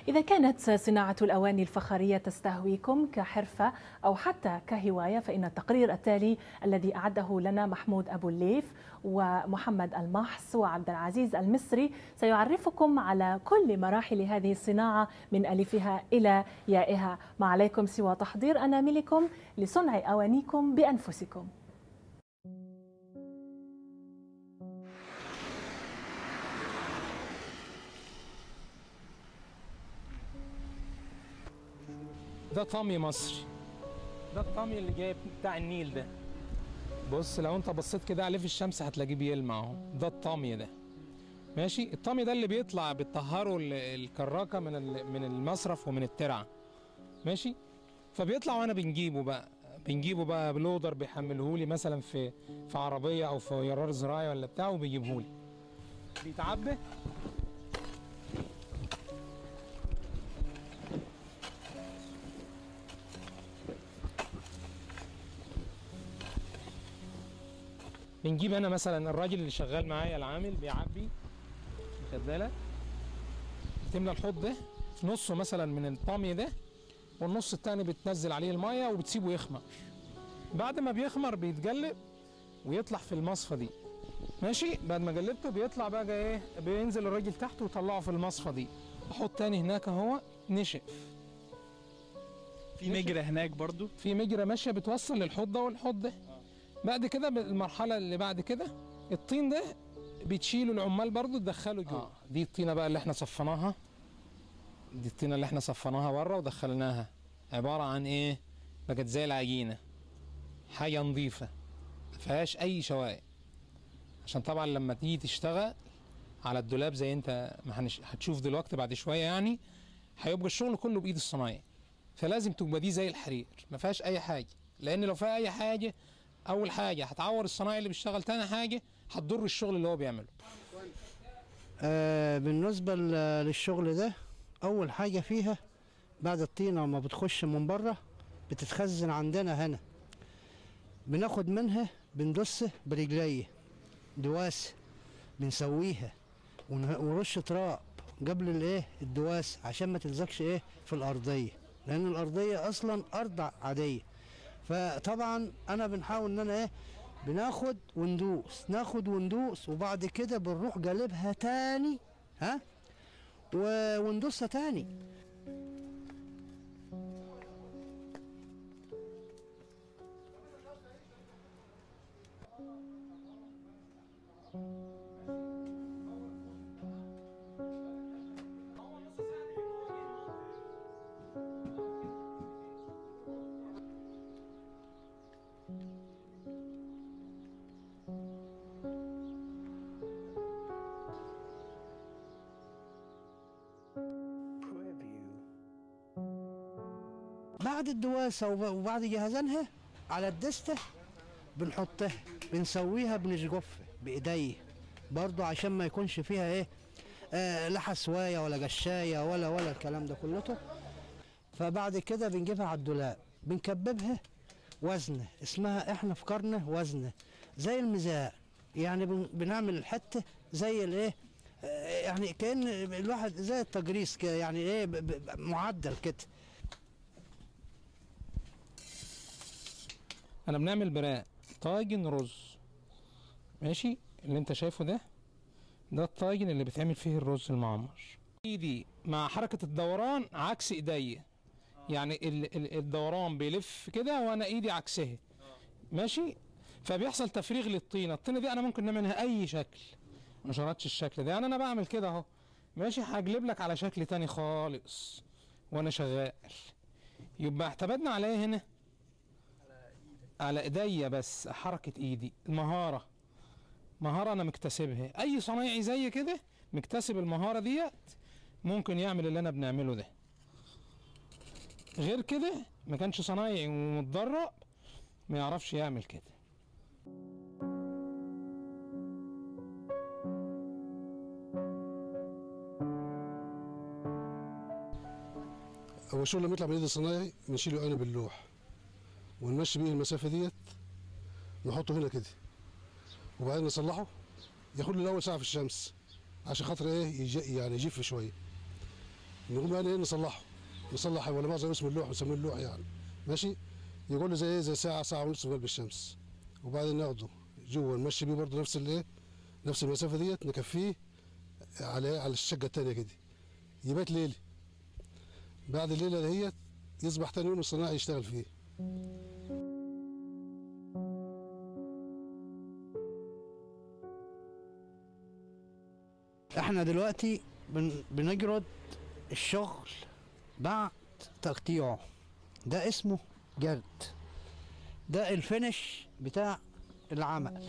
إذا كانت صناعة الأواني الفخارية تستهويكم كحرفة أو حتى كهواية فإن التقرير التالي الذي أعده لنا محمود أبو الليف ومحمد المحص وعبد العزيز المصري سيعرفكم على كل مراحل هذه الصناعة من ألفها إلى يائها ما عليكم سوى تحضير أناملكم لصنع أوانيكم بأنفسكم ده طمي مصري ده الطمي اللي جاي بتاع النيل ده بص لو انت بصيت كده عليه في الشمس هتلاقيه بيلمع اهو ده الطمي ده ماشي الطمي ده اللي بيطلع بتطهره ال- الكراكه من ال- من المصرف ومن الترعه ماشي فبيطلع وانا بنجيبه بقى بنجيبه بقى بلودر بيحمله لي مثلا في في عربيه او في جرار زراعي ولا بتاع وبيجيبه لي بيتعبى بنجيب انا مثلا الراجل اللي شغال معايا العامل بيعبي واخد بالك بتملى الحوض ده نصه مثلا من الطمي ده والنص التاني بتنزل عليه الميه وبتسيبه يخمر بعد ما بيخمر بيتجلب ويطلع في المصفى دي ماشي بعد ما جلبته بيطلع بقى ايه بينزل الراجل تحت ويطلعه في المصفى دي احط تاني هناك اهو نشف في مجرى هناك برضو في مجرى ماشيه بتوصل للحوض ده والحوض ده بعد كده المرحله اللي بعد كده الطين ده بتشيله العمال برضو تدخله جوه آه. دي الطينه بقى اللي احنا صفناها دي الطينه اللي احنا صفناها بره ودخلناها عباره عن ايه بقت زي العجينه حاجه نظيفه ما فيهاش اي شوائب عشان طبعا لما تيجي تشتغل على الدولاب زي انت ما هنش- هتشوف دلوقتي بعد شويه يعني هيبقى الشغل كله بايد الصنايعي فلازم تبقى دي زي الحرير ما فيهاش اي حاجه لان لو فيها اي حاجه اول حاجه هتعور الصنايعي اللي بيشتغل تاني حاجه هتضر الشغل اللي هو بيعمله آه بالنسبة ل- للشغل ده أول حاجة فيها بعد الطينة ما بتخش من بره بتتخزن عندنا هنا بناخد منها بندس برجليه دواسة بنسويها ونه- ونرش تراب قبل الايه الدواس عشان ما تلزقش ايه في الأرضية لأن الأرضية أصلا أرض عادية فطبعا أنا بنحاول إن أنا ايه بناخد وندوس ناخد وندوس وبعد كده بنروح جالبها تاني ها و- وندوسها تاني بعد الدواسة وب- وبعد جهزانها على الدستة بنحطها بنسويها بنشقفها بإيدي برضو عشان ما يكونش فيها ايه آه لا حسواية ولا قشاية ولا ولا الكلام ده كلته فبعد كده بنجيبها على الدولاب بنكببها وزنة اسمها احنا في قرنة وزنة زي الميزان يعني بن- بنعمل الحتة زي الايه آه، يعني كأن الواحد زي التجريس كده يعني ايه ب- ب- معدل كده انا بنعمل براء طاجن رز ماشي اللي انت شايفه ده ده الطاجن اللي بيتعمل فيه الرز المعمر ايدي مع حركة الدوران عكس ايديا يعني ال- ال- الدوران بيلف كده وانا ايدي عكسها ماشي فبيحصل تفريغ للطينة الطينة دي انا ممكن نعمل منها اي شكل ما شرطش الشكل ده يعني انا بعمل كده اهو ماشي هجلب لك على شكل تاني خالص وانا شغال يبقى اعتمدنا على ايه هنا على ايديا بس حركة ايدي المهارة مهارة انا مكتسبها اي صنايعي زي كده مكتسب المهارة ديت ممكن يعمل اللي انا بنعمله ده غير كده ما كانش صنايعي ومتدرب ما يعرفش يعمل كده هو الشغل لما يطلع من ايد الصنايعي بنشيله انا باللوح ونمشي بيه المسافه ديت نحطه هنا كده وبعدين نصلحه ياخد له الاول ساعه في الشمس عشان خاطر ايه يج... يعني يجف شويه نقوم يعني ايه نصلحه نصلح ولا مؤاخذه اسم اللوح نسميه اللوح يعني ماشي يقول له زي ايه زي ساعه ساعه ونص في قلب الشمس وبعدين ناخده جوه نمشي بيه برضه نفس الايه نفس المسافه ديت نكفيه على على الشقه الثانيه كده يبات ليله بعد الليله دهيت يصبح تاني يوم الصناعي يشتغل فيه احنا دلوقتي بن بنجرد الشغل بعد تقطيعه ده اسمه جرد ده الفينش بتاع العمل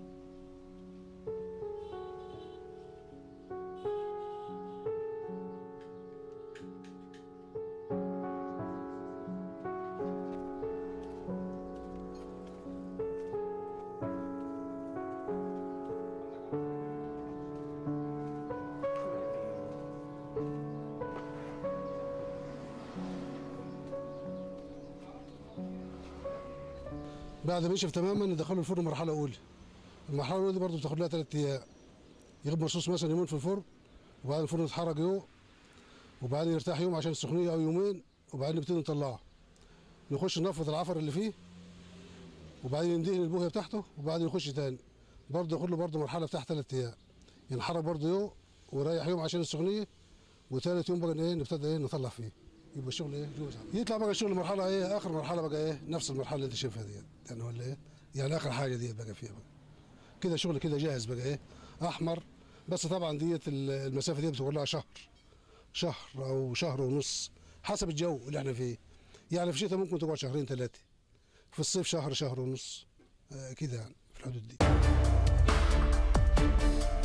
بعد ما ينشف تماما ندخله الفرن مرحله اولى المرحله الاولى دي برضه بتاخد لها ثلاث ايام يغيب مرصوص مثلا يومين في الفرن وبعدين الفرن يتحرك يوم وبعدين يرتاح يوم عشان السخونيه او يومين وبعدين نبتدي نطلعه نخش نفض العفر اللي فيه وبعدين ندهن البويه بتاعته وبعدين يخش تاني برضه ياخد له برضه مرحله بتاع ثلاث ايام ينحرك برضه يوم ويريح يوم عشان السخونيه وثالث يوم بقى ايه نبتدي ايه نطلع فيه يبقى الشغل ايه جوه يطلع بقى الشغل مرحله ايه اخر مرحله بقى ايه نفس المرحله اللي انت شايفها ديت يعني ولا ايه يعني اخر حاجه ديت بقى فيها بقى كده شغل كده جاهز بقى ايه احمر بس طبعا ديت ال- المسافه دي بتقول لها شهر شهر او شهر ونص حسب الجو اللي احنا فيه يعني في الشتاء ممكن تقعد شهرين ثلاثه في الصيف شهر شهر ونص آه كده يعني في الحدود دي